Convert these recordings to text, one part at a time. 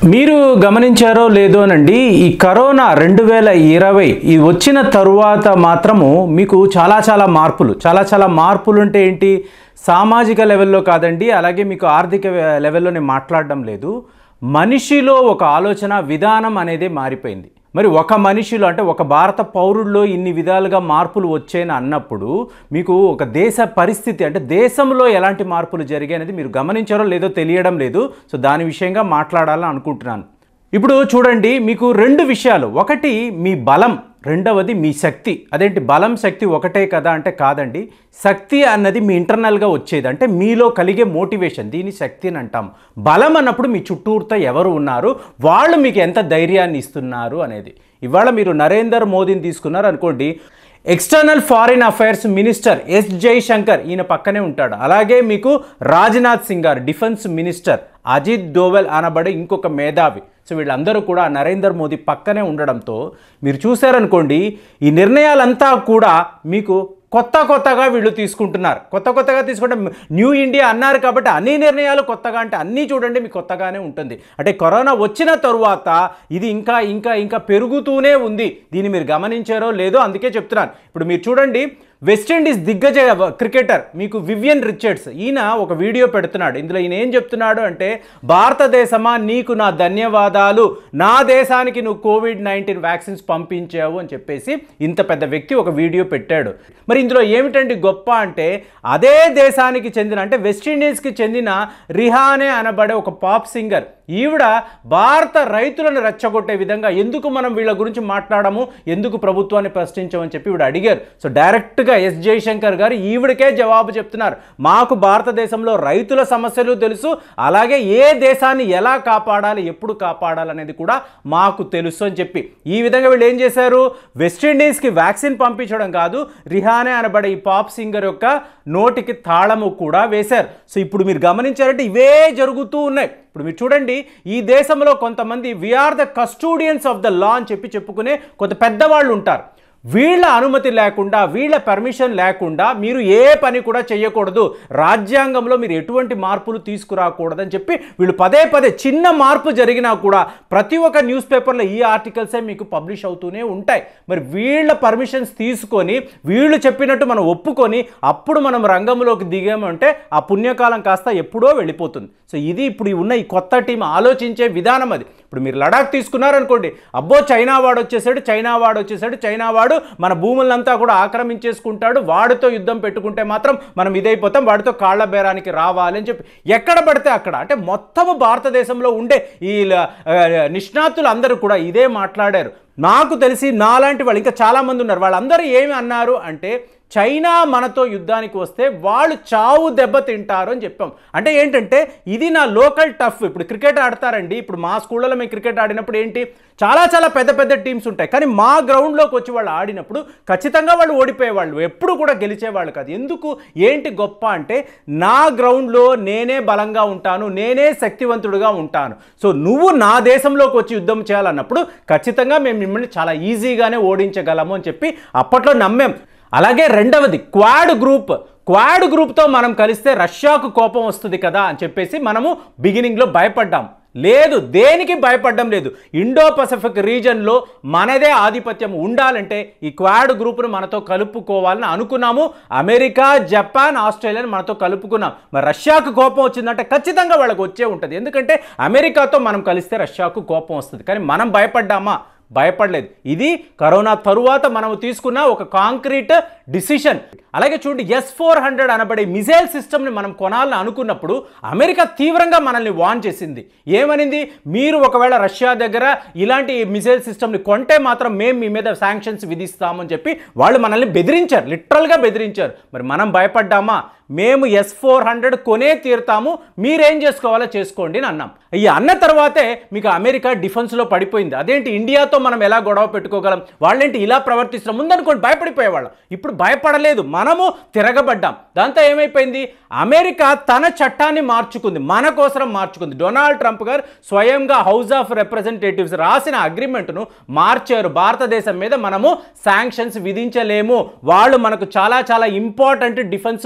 మీరు గమనించారో లేదో అనండి ఈ కరోనా రెండు వేల ఇరవై ఇది వచ్చిన తరువాత మాత్రము మీకు చాలా చాలా మార్పులు చాలా చాలా మార్పులు అంటే ఏంటి సామాజిక లెవెల్లో కాదండి అలాగే మీకు ఆర్థిక లెవెల్లో నేను మాట్లాడడం లేదు మనిషిలో ఒక ఆలోచన విధానం అనేది మారిపోయింది మరి ఒక మనిషిలో అంటే ఒక భారత పౌరుల్లో ఇన్ని విధాలుగా మార్పులు వచ్చాయని అన్నప్పుడు మీకు ఒక దేశ పరిస్థితి అంటే దేశంలో ఎలాంటి మార్పులు జరిగాయి అనేది మీరు గమనించారో లేదో తెలియడం లేదు సో దాని విషయంగా మాట్లాడాలని అనుకుంటున్నాను ఇప్పుడు చూడండి మీకు రెండు విషయాలు ఒకటి మీ బలం రెండవది మీ శక్తి అదేంటి బలం శక్తి ఒకటే కదా అంటే కాదండి శక్తి అన్నది మీ ఇంటర్నల్గా వచ్చేది అంటే మీలో కలిగే మోటివేషన్ దీని శక్తి అని అంటాం బలం అన్నప్పుడు మీ చుట్టూరుతో ఎవరు ఉన్నారు వాళ్ళు మీకు ఎంత ధైర్యాన్ని ఇస్తున్నారు అనేది ఇవాళ మీరు నరేందర్ మోదీని తీసుకున్నారు అనుకోండి external foreign affairs minister S Jaishankar ఈయన పక్కనే ఉంటాడు అలాగే మీకు రాజ్నాథ్ సింగ్ గారు డిఫెన్స్ మినిస్టర్ అజిత్ డోవెల్ అనబడే ఇంకొక మేధావి సో వీళ్ళందరూ కూడా నరేందర్ మోదీ పక్కనే ఉండడంతో మీరు చూశారనుకోండి ఈ నిర్ణయాలంతా కూడా మీకు కొత్త కొత్తగా వీళ్ళు తీసుకుంటున్నారు కొత్త కొత్తగా తీసుకుంటే న్యూ ఇండియా అన్నారు కాబట్టి అన్ని నిర్ణయాలు కొత్తగా అంటే అన్నీ చూడండి మీకు కొత్తగానే ఉంటుంది అంటే కరోనా వచ్చిన తరువాత ఇది ఇంకా ఇంకా ఇంకా పెరుగుతూనే ఉంది దీన్ని మీరు గమనించారో లేదో అందుకే చెప్తున్నాను ఇప్పుడు మీరు చూడండి వెస్టిండీస్ దిగ్గజ క్రికెటర్ మీకు వివియన్ రిచర్డ్స్ ఈయన ఒక వీడియో పెడుతున్నాడు ఇందులో ఈయన ఏం చెప్తున్నాడు అంటే భారతదేశమా నీకు నా ధన్యవాదాలు నా దేశానికి నువ్వు కోవిడ్ నైన్టీన్ వ్యాక్సిన్స్ పంపించావు అని చెప్పేసి ఇంత పెద్ద వ్యక్తి ఒక వీడియో పెట్టాడు మరి ఇందులో ఏమిటండి గొప్ప అంటే అదే దేశానికి చెందిన అంటే వెస్టిండీస్కి చెందిన రిహానే అనబడే ఒక పాప్ సింగర్ ఈవిడ భారత రైతులను రెచ్చగొట్టే విధంగా ఎందుకు మనం వీళ్ళ గురించి మాట్లాడము ఎందుకు ప్రభుత్వాన్ని ప్రశ్నించమని చెప్పి ఈవిడ అడిగారు సో డైరెక్ట్గా ఎస్ జయశంకర్ గారు ఈవిడకే జవాబు చెప్తున్నారు మాకు భారతదేశంలో రైతుల సమస్యలు తెలుసు అలాగే ఏ దేశాన్ని ఎలా కాపాడాలి ఎప్పుడు కాపాడాలి అనేది కూడా మాకు తెలుసు అని చెప్పి ఈ విధంగా వీళ్ళు ఏం చేశారు వెస్టిండీస్కి వ్యాక్సిన్ పంపించడం కాదు రిహానే అనబడే ఈ పాప్ సింగర్ యొక్క నోటికి తాళము కూడా వేశారు సో ఇప్పుడు మీరు గమనించారంటే ఇవే జరుగుతూ ఉన్నాయి ఇప్పుడు మీరు చూడండి ఈ దేశంలో కొంతమంది we are the custodians of the law అని చెప్పి చెప్పుకునే కొంత పెద్దవాళ్ళు ఉంటారు వీళ్ళ అనుమతి లేకుండా వీళ్ళ పర్మిషన్ లేకుండా మీరు ఏ పని కూడా చేయకూడదు రాజ్యాంగంలో మీరు ఎటువంటి మార్పులు తీసుకురాకూడదని చెప్పి వీళ్ళు పదే పదే చిన్న మార్పు జరిగినా కూడా ప్రతి ఒక్క న్యూస్ పేపర్లో ఈ ఆర్టికల్సే మీకు పబ్లిష్ అవుతూనే ఉంటాయి మరి వీళ్ళ పర్మిషన్స్ తీసుకొని వీళ్ళు చెప్పినట్టు మనం ఒప్పుకొని అప్పుడు మనం రంగంలోకి దిగామంటే ఆ పుణ్యకాలం కాస్త ఎప్పుడో వెళ్ళిపోతుంది సో ఇది ఇప్పుడు ఉన్న ఈ కొత్త టీం ఆలోచించే విధానం అది ఇప్పుడు మీరు లడాక్ తీసుకున్నారనుకోండి అబ్బో చైనా వాడు వచ్చేసాడు చైనా వాడు వచ్చేసాడు చైనా వాడు మన భూములంతా కూడా ఆక్రమించేసుకుంటాడు వాడితో యుద్ధం పెట్టుకుంటే మాత్రం మనం ఇదైపోతాం వాడితో కాళ్ళ బేరానికి రావాలి అని చెప్పి ఎక్కడ పడితే అక్కడ అంటే మొత్తము భారతదేశంలో ఉండే ఈ ల- ఆ, నిష్ణాతులు అందరూ కూడా ఇదే మాట్లాడారు నాకు తెలిసి నాలాంటి వాళ్ళు ఇంకా చాలామంది ఉన్నారు వాళ్ళందరూ ఏమి అన్నారు అంటే చైనా మనతో యుద్ధానికి వస్తే వాళ్ళు చావు దెబ్బ తింటారు అని చెప్పాం అంటే ఏంటంటే ఇది నా లోకల్ టఫ్ ఇప్పుడు క్రికెట్ ఆడతారండి ఇప్పుడు మా స్కూళ్ళలో మేము క్రికెట్ ఆడినప్పుడు ఏంటి చాలా చాలా పెద్ద పెద్ద టీమ్స్ ఉంటాయి కానీ మా గ్రౌండ్లోకి వచ్చి వాళ్ళు ఆడినప్పుడు ఖచ్చితంగా వాళ్ళు ఓడిపోయేవాళ్ళు ఎప్పుడు కూడా గెలిచేవాళ్ళు కాదు ఎందుకు ఏంటి గొప్ప అంటే నా గ్రౌండ్లో నేనే బలంగా ఉంటాను నేనే శక్తివంతుడుగా ఉంటాను సో నువ్వు నా దేశంలోకి వచ్చి యుద్ధం చేయాలన్నప్పుడు ఖచ్చితంగా మేము మిమ్మల్ని చాలా ఈజీగానే ఓడించగలము అని చెప్పి అప్పట్లో నమ్మాం అలాగే రెండవది క్వాడ్ గ్రూప్ క్వాడ్ గ్రూప్తో మనం కలిస్తే రష్యాకు కోపం వస్తుంది కదా అని చెప్పేసి మనము బిగినింగ్లో భయపడ్డాం లేదు దేనికి భయపడడం లేదు ఇండో పసిఫిక్ రీజన్లో మనదే ఆధిపత్యం ఉండాలంటే ఈ క్వాడ్ గ్రూప్ను మనతో కలుపుకోవాలని అనుకున్నాము అమెరికా జపాన్ ఆస్ట్రేలియాని మనతో కలుపుకున్నాం మరి రష్యాకు కోపం వచ్చిందంటే ఖచ్చితంగా వాళ్ళకి వచ్చే ఉంటుంది ఎందుకంటే అమెరికాతో మనం కలిస్తే రష్యాకు కోపం వస్తుంది కానీ మనం భయపడ్డామా భయపడలేదు ఇది కరోనా తరువాత మనం తీసుకున్న ఒక కాంక్రీట్ డిసిషన్ అలాగే చూడండి ఎస్ ఫోర్ హండ్రెడ్ అనబడే మిజైల్ సిస్టమ్ని మనం కొనాలని అనుకున్నప్పుడు అమెరికా తీవ్రంగా మనల్ని వాన్ చేసింది ఏమనింది మీరు ఒకవేళ రష్యా దగ్గర ఇలాంటి మిజైల్ సిస్టమ్ని కొంటే మాత్రం మేము మీ మీద శాంక్షన్స్ విధిస్తామని చెప్పి వాళ్ళు మనల్ని బెదిరించారు లిటరల్గా బెదిరించారు మరి మనం భయపడ్డామా మేము ఎస్ ఫోర్ హండ్రెడ్ కొనే తీరుతాము మీరేం చేసుకోవాలో చేసుకోండి అని అన్నాం ఈ అన్న తర్వాతే మీకు అమెరికా డిఫెన్స్లో పడిపోయింది అదేంటి ఇండియాతో మనం ఎలా గొడవ పెట్టుకోగలం వాళ్ళేంటి ఇలా ప్రవర్తిస్తున్నాం ముందనుకోండి భయపడిపోయేవాళ్ళం ఇప్పుడు భయపడలేదు మనము తిరగబడ్డాం దాంతో ఏమైపోయింది అమెరికా తన చట్టాన్ని మార్చుకుంది మన కోసం మార్చుకుంది డొనాల్డ్ ట్రంప్ గారు స్వయంగా హౌస్ ఆఫ్ రిప్రజెంటేటివ్స్ రాసిన అగ్రిమెంట్ను మార్చారు భారతదేశం మీద మనము శాంక్షన్స్ విధించలేము వాళ్ళు మనకు చాలా చాలా ఇంపార్టెంట్ డిఫెన్స్ పార్ట్నర్స్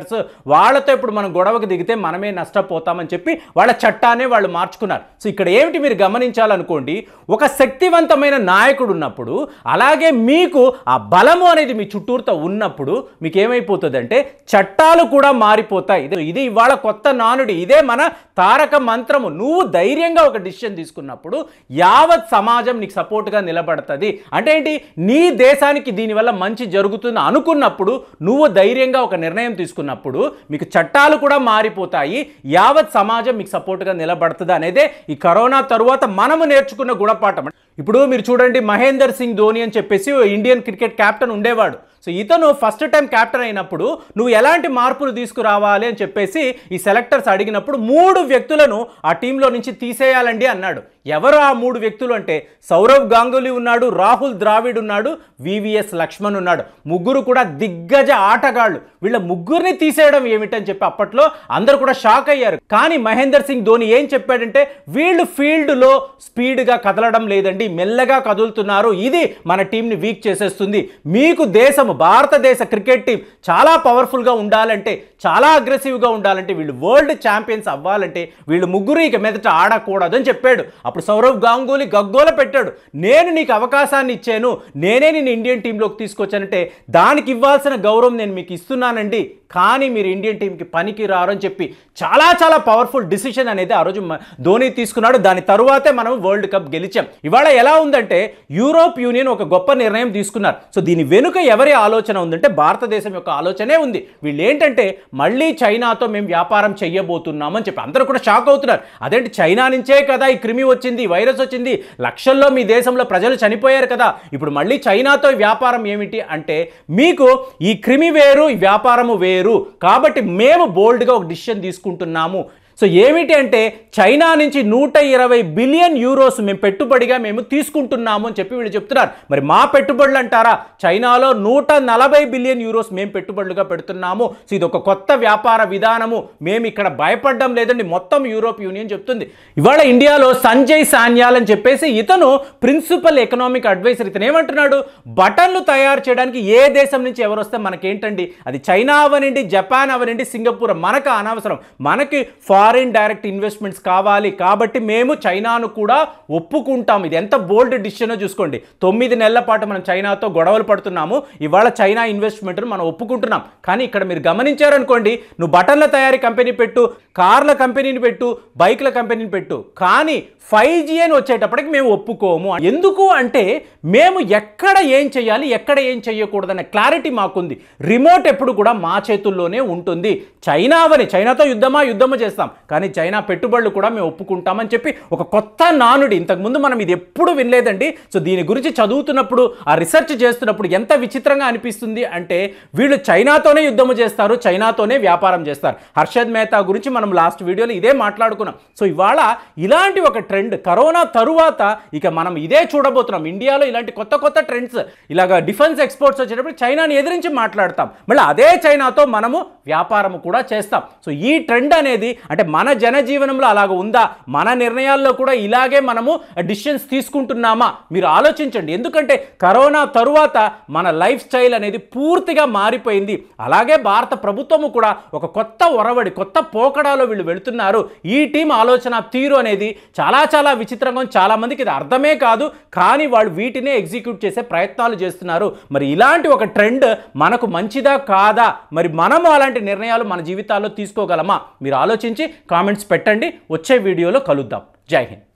బ్యాంకర్స్ వాళ్ళతో ఇప్పుడు మనం గొడవకు దిగితే మనమే నష్టపోతామని చెప్పి వాళ్ళ చట్టాన్ని వాళ్ళు మార్చుకున్నారు సో ఇక్కడ ఏమిటి మీరు గమనించాలనుకోండి ఒక శక్తివంతమైన నాయకుడు ఉన్నప్పుడు అలాగే మీకు ఆ బలము అనేది మీ చుట్టూరుతో ఉన్నప్పుడు మీకు ఏమైపోతుందంటే చట్టాలు కూడా మారిపోతాయి ఇది ఇది ఇవాళ కొత్త నానుడి ఇదే మన తారక మంత్రము నువ్వు ధైర్యంగా ఒక డిసిషన్ తీసుకున్నప్పుడు యావత్ సమాజం నీకు సపోర్ట్గా నిలబడుతుంది అంటే ఏంటి నీ దేశానికి దీనివల్ల మంచి జరుగుతుంది అనుకున్నప్పుడు నువ్వు ధైర్యంగా ఒక నిర్ణయం తీసుకున్నప్పుడు మీకు చట్టాలు కూడా మారిపోతాయి యావత్ సమాజం మీకు సపోర్ట్గా నిలబడుతుంది అనేదే ఈ కరోనా తరువాత మనము నేర్చుకున్న గుణపాఠం ఇప్పుడు మీరు చూడండి మహేందర్ సింగ్ ధోని అని చెప్పేసి ఓ ఇండియన్ క్రికెట్ కెప్టెన్ ఉండేవాడు సో ఇతను ఫస్ట్ టైం కెప్టెన్ అయినప్పుడు నువ్వు ఎలాంటి మార్పులు తీసుకురావాలి అని చెప్పేసి ఈ సెలెక్టర్స్ అడిగినప్పుడు మూడు వ్యక్తులను ఆ టీంలో నుంచి తీసేయాలండి అన్నాడు ఎవరు ఆ మూడు వ్యక్తులు అంటే సౌరవ్ గాంగూలీ ఉన్నాడు రాహుల్ ద్రావిడ్ ఉన్నాడు వివిఎస్ లక్ష్మణ్ ఉన్నాడు ముగ్గురు కూడా దిగ్గజ ఆటగాళ్ళు వీళ్ళ ముగ్గురిని తీసేయడం ఏమిటని చెప్పి అప్పట్లో అందరూ కూడా షాక్ అయ్యారు కానీ మహేందర్ సింగ్ ధోని ఏం చెప్పాడంటే వీళ్ళు ఫీల్డ్లో స్పీడ్గా కదలడం లేదండి మెల్లగా కదులుతున్నారు ఇది మన టీంని వీక్ చేసేస్తుంది మీకు దేశము భారతదేశ క్రికెట్ టీం చాలా పవర్ఫుల్గా ఉండాలంటే చాలా అగ్రెసివ్గా ఉండాలంటే వీళ్ళు వరల్డ్ ఛాంపియన్స్ అవ్వాలంటే వీళ్ళు ముగ్గురు ఇక మీదట ఆడకూడదు అని చెప్పాడు అప్పుడు సౌరవ్ గాంగూలీ గగ్గోల పెట్టాడు నేను నీకు అవకాశాన్ని ఇచ్చాను నేనే నేను ఇండియన్ టీంలోకి తీసుకొచ్చానంటే దానికి ఇవ్వాల్సిన గౌరవం నేను మీకు ఇస్తున్నానండి కానీ మీరు ఇండియన్ టీంకి పనికి రారు అని చెప్పి చాలా చాలా పవర్ఫుల్ డిసిషన్ అనేది ఆ రోజు మ- ధోని తీసుకున్నాడు దాని తరువాతే మనం వరల్డ్ కప్ గెలిచాం ఇవాళ ఎలా ఉందంటే యూరోప్ యూనియన్ ఒక గొప్ప నిర్ణయం తీసుకున్నారు సో దీని వెనుక ఎవరి ఆలోచన ఉందంటే భారతదేశం యొక్క ఆలోచనే ఉంది వీళ్ళు ఏంటంటే మళ్ళీ చైనాతో మేము వ్యాపారం చెయ్యబోతున్నామని చెప్పి అందరూ కూడా షాక్ అవుతున్నారు అదేంటి చైనా నుంచే కదా ఈ క్రిమి వచ్చింది ఈ వైరస్ వచ్చింది లక్షల్లో మీ దేశంలో ప్రజలు చనిపోయారు కదా ఇప్పుడు మళ్ళీ చైనాతో ఈ వ్యాపారం ఏమిటి అంటే మీకు ఈ క్రిమి వేరు ఈ వ్యాపారము వేరు కాబట్టి మేము బోల్డ్గా ఒక డిసిషన్ తీసుకుంటున్నాము సో ఏమిటి అంటే చైనా నుంచి నూట ఇరవై బిలియన్ యూరోస్ మేము పెట్టుబడిగా మేము తీసుకుంటున్నాము అని చెప్పి వీళ్ళు చెప్తున్నారు మరి మా పెట్టుబడులు అంటారా చైనాలో నూట నలభై బిలియన్ యూరోస్ మేము పెట్టుబడులుగా పెడుతున్నాము సో ఇది ఒక కొత్త వ్యాపార విధానము మేము ఇక్కడ భయపడడం లేదండి మొత్తం యూరోప్ యూనియన్ చెప్తుంది ఇవాళ ఇండియాలో సంజయ్ సాన్యాల్ అని చెప్పేసి ఇతను ప్రిన్సిపల్ ఎకనామిక్ అడ్వైజర్ ఇతను ఏమంటున్నాడు బటన్లు తయారు చేయడానికి ఏ దేశం నుంచి ఎవరు వస్తే మనకేంటండి అది చైనా అవనండి జపాన్ అవనండి సింగపూర్ మనకు అనవసరం మనకి ఫారిన్ డైరెక్ట్ ఇన్వెస్ట్మెంట్స్ కావాలి కాబట్టి మేము చైనాను కూడా ఒప్పుకుంటాం ఇది ఎంత బోల్డ్ డిసిషనో చూసుకోండి తొమ్మిది నెలల పాటు మనం చైనాతో గొడవలు పడుతున్నాము ఇవాళ చైనా ఇన్వెస్ట్మెంట్ను మనం ఒప్పుకుంటున్నాం కానీ ఇక్కడ మీరు గమనించారనుకోండి నువ్వు బటన్ల తయారీ కంపెనీ పెట్టు కార్ల కంపెనీని పెట్టు బైక్ల కంపెనీని పెట్టు కానీ ఫైవ్ జీ అని వచ్చేటప్పటికి మేము ఒప్పుకోము ఎందుకు అంటే మేము ఎక్కడ ఏం చేయాలి ఎక్కడ ఏం చేయకూడదనే క్లారిటీ మాకుంది రిమోట్ ఎప్పుడు కూడా మా చేతుల్లోనే ఉంటుంది చైనా అవని చైనాతో యుద్ధమా యుద్ధము చేస్తాం కానీ చైనా పెట్టుబడులు కూడా మేము ఒప్పుకుంటామని చెప్పి ఒక కొత్త నానుడి ఇంతకుముందు మనం ఇది ఎప్పుడు వినలేదండి సో దీని గురించి చదువుతున్నప్పుడు ఆ రిసెర్చ్ చేస్తున్నప్పుడు ఎంత విచిత్రంగా అనిపిస్తుంది అంటే వీళ్ళు చైనాతోనే యుద్ధము చేస్తారు చైనాతోనే వ్యాపారం చేస్తారు హర్షద్ మెహతా గురించి మనం లాస్ట్ వీడియోలో ఇదే మాట్లాడుకున్నాం సో ఇవాళ ఇలాంటి ఒక ట్రెండ్ కరోనా తరువాత ఇక మనం ఇదే చూడబోతున్నాం ఇండియాలో ఇలాంటి కొత్త కొత్త ట్రెండ్స్ ఇలాగ డిఫెన్స్ ఎక్స్పోర్ట్స్ వచ్చేటప్పుడు చైనాని ఎదిరించి మాట్లాడతాం మళ్ళీ అదే చైనాతో మనము వ్యాపారం కూడా చేస్తాం సో ఈ ట్రెండ్ అనేది అంటే మన జనజీవనంలో అలాగ ఉందా మన నిర్ణయాల్లో కూడా ఇలాగే మనము డిసిషన్స్ తీసుకుంటున్నామా మీరు ఆలోచించండి ఎందుకంటే కరోనా తరువాత మన లైఫ్ స్టైల్ అనేది పూర్తిగా మారిపోయింది అలాగే భారత ప్రభుత్వము కూడా ఒక కొత్త ఒరవడి కొత్త పోకడాలో వీళ్ళు వెళుతున్నారు ఈ టీం ఆలోచన తీరు అనేది చాలా చాలా విచిత్రంగా ఉంది. చాలా మందికి ఇది అర్థమే కాదు కానీ వాళ్ళు వీటినే ఎగ్జిక్యూట్ చేసే ప్రయత్నాలు చేస్తున్నారు మరి ఇలాంటి ఒక ట్రెండ్ మనకు మంచిదా కాదా మరి మనము అలాంటి నిర్ణయాలు మన జీవితాల్లో తీసుకోగలమా మీరు ఆలోచించి కామెంట్స్ పెట్టండి వచ్చే వీడియోలో కలుద్దాం జై హింద్